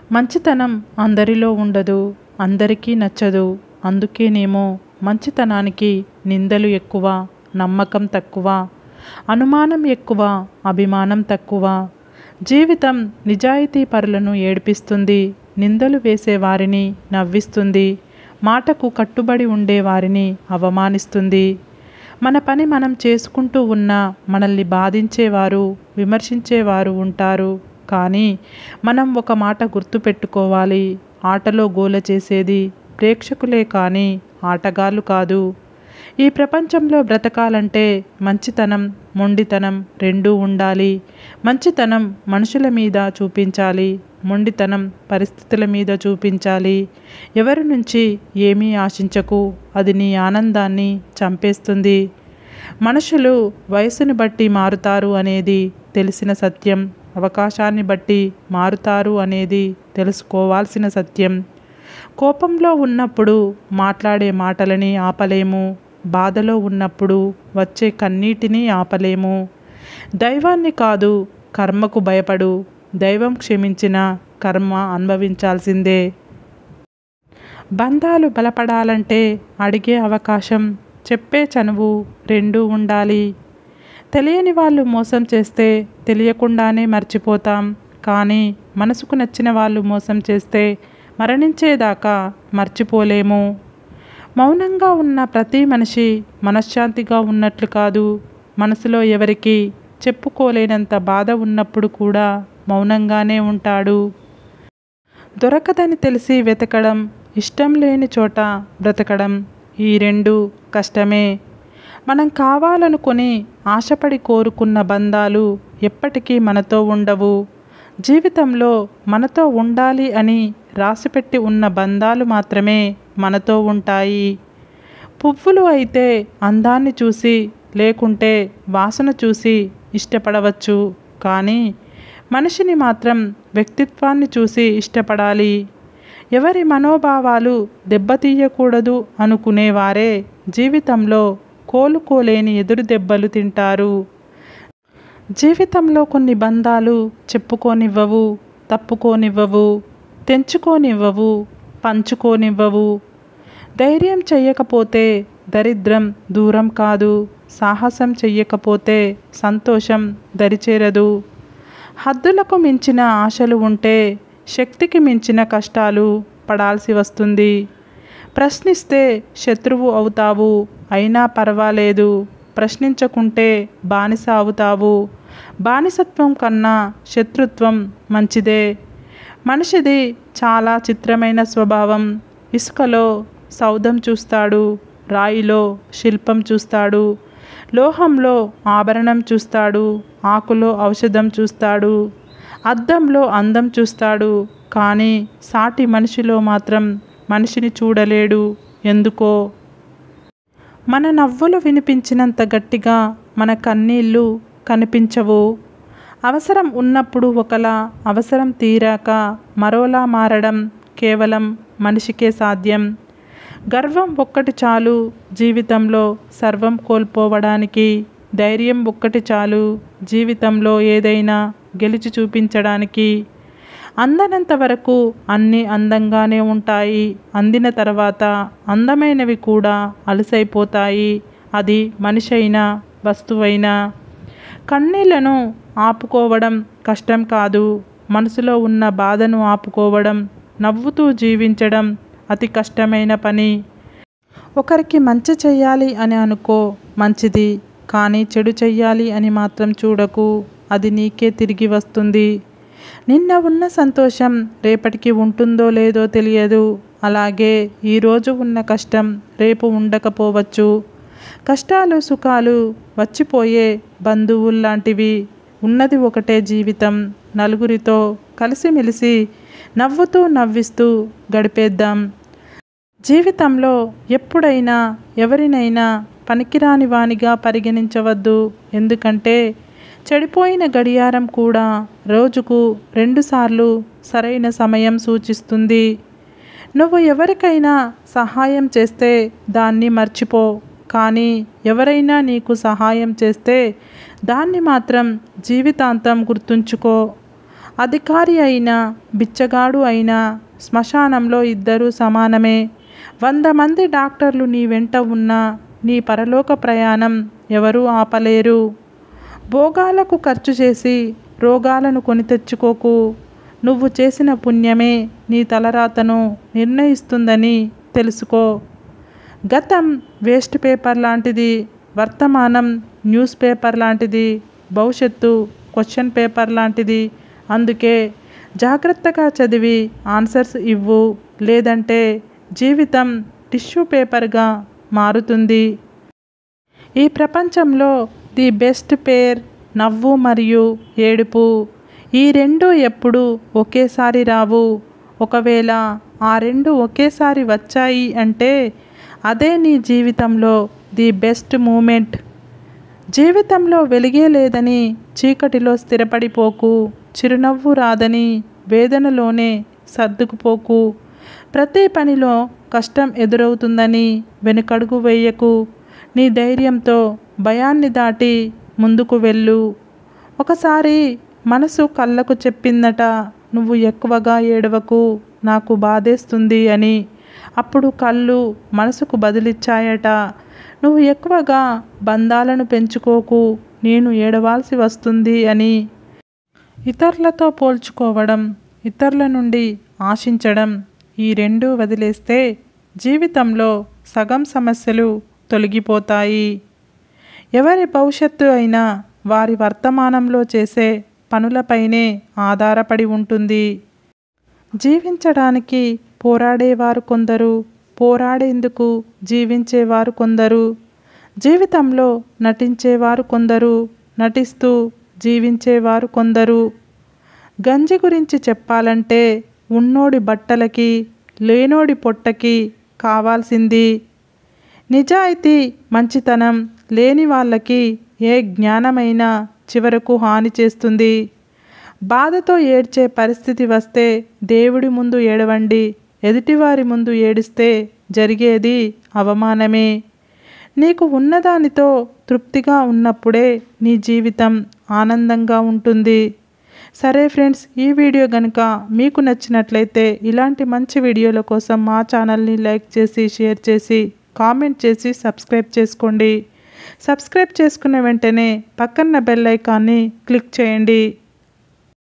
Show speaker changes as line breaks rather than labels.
మంచితనం అందరిలో ఉండదు అందరికీ నచ్చదు అందుకేనేమో మంచితనానికి నిందలు ఎక్కువ నమ్మకం తక్కువ అనుమానం ఎక్కువ అభిమానం తక్కువ జీవితం నిజాయితీ పరులను ఏడిపిస్తుంది నిందలు వేసే వారిని నవ్విస్తుంది మాటకు కట్టుబడి ఉండే వారిని అవమానిస్తుంది మన పని మనం చేసుకుంటూ ఉన్న మనల్ని బాధించేవారు విమర్శించేవారు ఉంటారు కానీ మనం ఒక మాట గుర్తుపెట్టుకోవాలి ఆటలో గోల చేసేది ప్రేక్షకులే కానీ ఆటగాళ్ళు కాదు ఈ ప్రపంచంలో బ్రతకాలంటే మంచితనం మొండితనం రెండూ ఉండాలి మంచితనం మనుషుల మీద చూపించాలి మొండితనం పరిస్థితుల మీద చూపించాలి ఎవరి నుంచి ఏమీ ఆశించకు అది నీ ఆనందాన్ని చంపేస్తుంది మనుషులు వయసుని బట్టి మారుతారు అనేది తెలిసిన సత్యం అవకాశాన్ని బట్టి మారుతారు అనేది తెలుసుకోవాల్సిన సత్యం కోపంలో ఉన్నప్పుడు మాట్లాడే మాటలని ఆపలేము బాధలో ఉన్నప్పుడు వచ్చే కన్నీటిని ఆపలేము దైవాన్ని కాదు కర్మకు భయపడు దైవం క్షమించిన కర్మ అనుభవించాల్సిందే బంధాలు బలపడాలంటే అడిగే అవకాశం చెప్పే చనువు రెండూ ఉండాలి తెలియని వాళ్ళు మోసం చేస్తే తెలియకుండానే మర్చిపోతాం కానీ మనసుకు నచ్చిన వాళ్ళు మోసం చేస్తే మరణించేదాకా మర్చిపోలేము మౌనంగా ఉన్న ప్రతి మనిషి మనశ్శాంతిగా ఉన్నట్లు కాదు మనసులో ఎవరికి చెప్పుకోలేనంత బాధ ఉన్నప్పుడు కూడా మౌనంగానే ఉంటాడు దొరకదని తెలిసి వెతకడం ఇష్టం లేని చోట బ్రతకడం ఈ రెండు కష్టమే మనం కావాలనుకొని ఆశపడి కోరుకున్న బంధాలు ఎప్పటికీ మనతో ఉండవు జీవితంలో మనతో ఉండాలి అని రాసిపెట్టి ఉన్న బంధాలు మాత్రమే మనతో ఉంటాయి పువ్వులు అయితే అందాన్ని చూసి లేకుంటే వాసన చూసి ఇష్టపడవచ్చు కానీ మనిషిని మాత్రం వ్యక్తిత్వాన్ని చూసి ఇష్టపడాలి ఎవరి మనోభావాలు దెబ్బతీయకూడదు అనుకునేవారే జీవితంలో కోలుకోలేని ఎదురు దెబ్బలు తింటారు జీవితంలో కొన్ని బంధాలు చెప్పుకోనివ్వవు తప్పుకోనివ్వవు తెంచుకోనివ్వవు పంచుకోనివ్వవు ధైర్యం చెయ్యకపోతే దరిద్రం దూరం కాదు సాహసం చెయ్యకపోతే సంతోషం దరిచేరదు హద్దులకు మించిన ఆశలు ఉంటే శక్తికి మించిన కష్టాలు పడాల్సి వస్తుంది ప్రశ్నిస్తే శత్రువు అవుతావు అయినా పర్వాలేదు ప్రశ్నించకుంటే బానిస అవుతావు బానిసత్వం కన్నా శత్రుత్వం మంచిదే మనిషిది చాలా చిత్రమైన స్వభావం ఇసుకలో సౌధం చూస్తాడు రాయిలో శిల్పం చూస్తాడు లోహంలో ఆభరణం చూస్తాడు ఆకులో ఔషధం చూస్తాడు అద్దంలో అందం చూస్తాడు కానీ సాటి మనిషిలో మాత్రం మనిషిని చూడలేడు ఎందుకో మన నవ్వులు వినిపించినంత గట్టిగా మన కన్నీళ్ళు కనిపించవు అవసరం ఉన్నప్పుడు ఒకలా అవసరం తీరాక మరోలా మారడం కేవలం మనిషికే సాధ్యం గర్వం ఒక్కటి చాలు జీవితంలో సర్వం కోల్పోవడానికి ధైర్యం ఒక్కటి చాలు జీవితంలో ఏదైనా గెలిచి చూపించడానికి అందనంత వరకు అన్నీ అందంగానే ఉంటాయి అందిన తర్వాత అందమైనవి కూడా అలసైపోతాయి అది మనిషి అయినా వస్తువైనా కన్నీళ్లను ఆపుకోవడం కష్టం కాదు మనసులో ఉన్న బాధను ఆపుకోవడం నవ్వుతూ జీవించడం అతి కష్టమైన పని ఒకరికి మంచి చెయ్యాలి అని అనుకో మంచిది కానీ చెడు చెయ్యాలి అని మాత్రం చూడకు అది నీకే తిరిగి వస్తుంది నిన్న ఉన్న సంతోషం రేపటికి ఉంటుందో లేదో తెలియదు అలాగే ఈరోజు ఉన్న కష్టం రేపు ఉండకపోవచ్చు కష్టాలు సుఖాలు వచ్చిపోయే బంధువుల్లాంటివి ఉన్నది ఒకటే జీవితం నలుగురితో కలిసిమెలిసి నవ్వుతూ నవ్విస్తూ గడిపేద్దాం జీవితంలో ఎప్పుడైనా ఎవరినైనా పనికిరాని వానిగా పరిగణించవద్దు ఎందుకంటే చెడిపోయిన గడియారం కూడా రోజుకు రెండుసార్లు సరైన సమయం సూచిస్తుంది నువ్వు ఎవరికైనా సహాయం చేస్తే దాన్ని మర్చిపో కానీ ఎవరైనా నీకు సహాయం చేస్తే దాన్ని మాత్రం జీవితాంతం గుర్తుంచుకో అధికారి అయినా బిచ్చగాడు అయినా శ్మశానంలో ఇద్దరూ సమానమే వంద మంది డాక్టర్లు నీ వెంట ఉన్నా నీ పరలోక ప్రయాణం ఎవరూ ఆపలేరు భోగాలకు ఖర్చు చేసి రోగాలను కొని తెచ్చుకోకు నువ్వు చేసిన పుణ్యమే నీ తలరాతను నిర్ణయిస్తుందని తెలుసుకో గతం వేస్ట్ పేపర్ లాంటిది వర్తమానం న్యూస్ పేపర్ లాంటిది భవిష్యత్తు క్వశ్చన్ పేపర్ లాంటిది అందుకే జాగ్రత్తగా చదివి ఆన్సర్స్ ఇవ్వు లేదంటే జీవితం టిష్యూ పేపర్గా మారుతుంది ఈ ప్రపంచంలో ది బెస్ట్ పేర్ నవ్వు మరియు ఏడుపు ఈ రెండు ఎప్పుడు ఒకేసారి రావు ఒకవేళ ఆ రెండు ఒకేసారి వచ్చాయి అంటే అదే నీ జీవితంలో ది బెస్ట్ మూమెంట్ జీవితంలో వెలిగే లేదని చీకటిలో స్థిరపడిపోకు చిరునవ్వు రాదని వేదనలోనే సర్దుకుపోకు ప్రతి పనిలో కష్టం ఎదురవుతుందని వెనుకడుగు వేయకు నీ ధైర్యంతో భయాన్ని దాటి ముందుకు వెళ్ళు ఒకసారి మనసు కళ్ళకు చెప్పిందట నువ్వు ఎక్కువగా ఏడవకు నాకు బాధేస్తుంది అని అప్పుడు కళ్ళు మనసుకు బదిలిచ్చాయట నువ్వు ఎక్కువగా బంధాలను పెంచుకోకు నేను ఏడవాల్సి వస్తుంది అని ఇతరులతో పోల్చుకోవడం ఇతరుల నుండి ఆశించడం ఈ రెండు వదిలేస్తే జీవితంలో సగం సమస్యలు తొలగిపోతాయి ఎవరి భవిష్యత్తు అయినా వారి వర్తమానంలో చేసే పనులపైనే ఆధారపడి ఉంటుంది జీవించడానికి పోరాడేవారు కొందరు పోరాడేందుకు జీవించేవారు కొందరు జీవితంలో నటించేవారు కొందరు నటిస్తూ జీవించేవారు కొందరు గంజి గురించి చెప్పాలంటే ఉన్నోడి బట్టలకి లేనోడి పొట్టకి కావాల్సింది నిజాయితీ మంచితనం లేని వాళ్ళకి ఏ జ్ఞానమైనా చివరకు హాని చేస్తుంది బాధతో ఏడ్చే పరిస్థితి వస్తే దేవుడి ముందు ఏడవండి ఎదుటివారి ముందు ఏడిస్తే జరిగేది అవమానమే నీకు ఉన్నదానితో తృప్తిగా ఉన్నప్పుడే నీ జీవితం ఆనందంగా ఉంటుంది సరే ఫ్రెండ్స్ ఈ వీడియో కనుక మీకు నచ్చినట్లయితే ఇలాంటి మంచి వీడియోల కోసం మా ఛానల్ని లైక్ చేసి షేర్ చేసి కామెంట్ చేసి సబ్స్క్రైబ్ చేసుకోండి సబ్స్క్రైబ్ చేసుకున్న వెంటనే పక్కన్న బెల్ ఐకాన్ని క్లిక్ చేయండి